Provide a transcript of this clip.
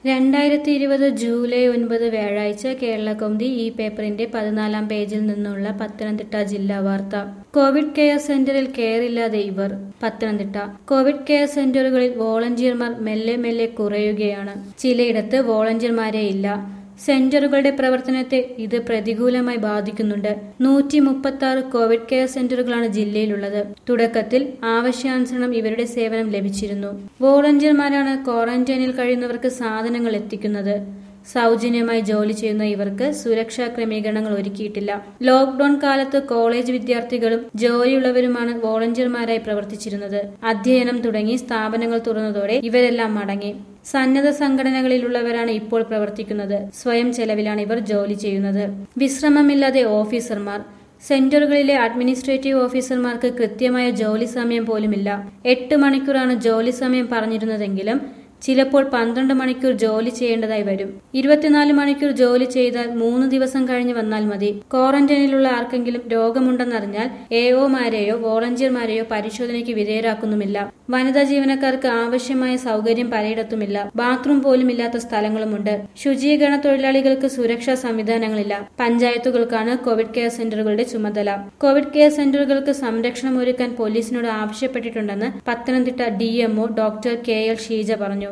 രണ്ടായിരത്തി ഇരുപത് ജൂലൈ ഒൻപത് വ്യാഴാഴ്ച കേരളകൗമുദി ഈ പേപ്പറിന്റെ പതിനാലാം പേജിൽ നിന്നുള്ള പത്തനംതിട്ട ജില്ലാ വാർത്ത കോവിഡ് കെയർ സെന്ററിൽ കെയറില്ലാതെ ഇവർ പത്തനംതിട്ട കോവിഡ് കെയർ സെന്ററുകളിൽ വോളണ്ടിയർമാർ മെല്ലെ മെല്ലെ കുറയുകയാണ് ചിലയിടത്ത് വോളണ്ടിയർമാരെ ഇല്ല സെന്ററുകളുടെ പ്രവർത്തനത്തെ ഇത് പ്രതികൂലമായി ബാധിക്കുന്നുണ്ട് നൂറ്റി മുപ്പത്തി ആറ് കോവിഡ് കെയർ സെന്ററുകളാണ് ജില്ലയിലുള്ളത് തുടക്കത്തിൽ ആവശ്യാനുസരണം ഇവരുടെ സേവനം ലഭിച്ചിരുന്നു വോളണ്ടിയർമാരാണ് ക്വാറന്റൈനിൽ കഴിയുന്നവർക്ക് സാധനങ്ങൾ എത്തിക്കുന്നത് സൗജന്യമായി ജോലി ചെയ്യുന്ന ഇവർക്ക് സുരക്ഷാ ക്രമീകരണങ്ങൾ ഒരുക്കിയിട്ടില്ല ലോക്ഡൌൺ കാലത്ത് കോളേജ് വിദ്യാർത്ഥികളും ജോലിയുള്ളവരുമാണ് വോളണ്ടിയർമാരായി പ്രവർത്തിച്ചിരുന്നത് അധ്യയനം തുടങ്ങി സ്ഥാപനങ്ങൾ തുറന്നതോടെ ഇവരെല്ലാം മടങ്ങി സന്നദ്ധ സംഘടനകളിലുള്ളവരാണ് ഇപ്പോൾ പ്രവർത്തിക്കുന്നത് സ്വയം ചെലവിലാണ് ഇവർ ജോലി ചെയ്യുന്നത് വിശ്രമമില്ലാതെ ഓഫീസർമാർ സെന്ററുകളിലെ അഡ്മിനിസ്ട്രേറ്റീവ് ഓഫീസർമാർക്ക് കൃത്യമായ ജോലി സമയം പോലുമില്ല എട്ട് മണിക്കൂറാണ് ജോലി സമയം പറഞ്ഞിരുന്നതെങ്കിലും ചിലപ്പോൾ പന്ത്രണ്ട് മണിക്കൂർ ജോലി ചെയ്യേണ്ടതായി വരും ഇരുപത്തിനാല് മണിക്കൂർ ജോലി ചെയ്താൽ മൂന്ന് ദിവസം കഴിഞ്ഞ് വന്നാൽ മതി ക്വാറന്റൈനിലുള്ള ആർക്കെങ്കിലും രോഗമുണ്ടെന്നറിഞ്ഞാൽ എ ഒമാരെയോ വോളണ്ടിയർമാരെയോ പരിശോധനയ്ക്ക് വിധേയരാക്കുന്നുമില്ല വനിതാ ജീവനക്കാർക്ക് ആവശ്യമായ സൗകര്യം പലയിടത്തുമില്ല ബാത്റൂം പോലും ഇല്ലാത്ത സ്ഥലങ്ങളുമുണ്ട് ശുചീകരണ തൊഴിലാളികൾക്ക് സുരക്ഷാ സംവിധാനങ്ങളില്ല പഞ്ചായത്തുകൾക്കാണ് കോവിഡ് കെയർ സെന്ററുകളുടെ ചുമതല കോവിഡ് കെയർ സെന്ററുകൾക്ക് സംരക്ഷണം ഒരുക്കാൻ പോലീസിനോട് ആവശ്യപ്പെട്ടിട്ടുണ്ടെന്ന് Pathanamthitta DMO doctor K L Sheeja പറഞ്ഞു